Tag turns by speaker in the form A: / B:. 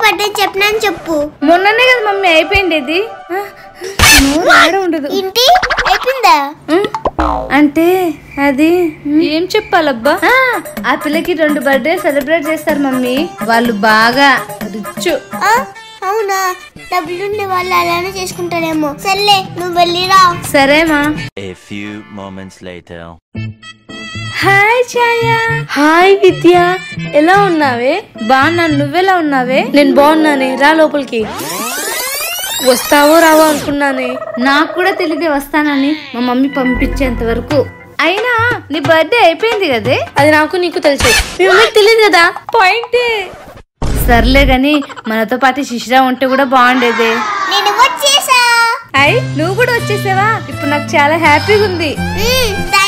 A: Birthday చెప్పినాను చెప్పు
B: మొన్ననే కదా మమ్మీ అయిపోయింది ఇది ఆ, నోరు ఆడ ఉండదు
A: ఏంటి అయిపోయిందా
B: ఉం? అంటే అది ఏం చెప్పాలబ్బా ఆ, ఆ పిల్లకి రెండు బర్త్డే సెలబ్రేట్ చేస్తారు మమ్మీ వాళ్ళు బాగా రిచ్
A: ఆ, అవునా డబ్బులుండే వాళ్ళు అలానే చేసుకుంటారేమో సర్లే నువ్వు వెళ్ళిరా
B: సరేమా
C: A few moments later.
B: Hi Chaya
D: hi Vidya ఎలా ఉన్నావే
B: బాగున్నాను నువ్వెలా ఉన్నావే
D: నేను బాగున్నానే రా లోపలికి వస్తావో రావో అనుకున్నానే
B: నాకు కూడా తెలియదే వస్తానని మా మమ్మీ పంపించేంత వరకు అయినా నీ బర్త్డే అయిపోయింది కదే
D: అది నాకు నీకు తెలుసు మీ మమ్మీకి తెలియదు కదా పాయింటే
B: సర్లే గాని మనతో పాటు శిశిరా ఉంటే కూడా బాగుండేదే
A: నేను వచ్చేసా
B: అయ్ నువ్వు కూడా వచ్చేసావా ఇప్పుడు నాకు చాలా హ్యాపీగా ఉంది
A: మ్మ్,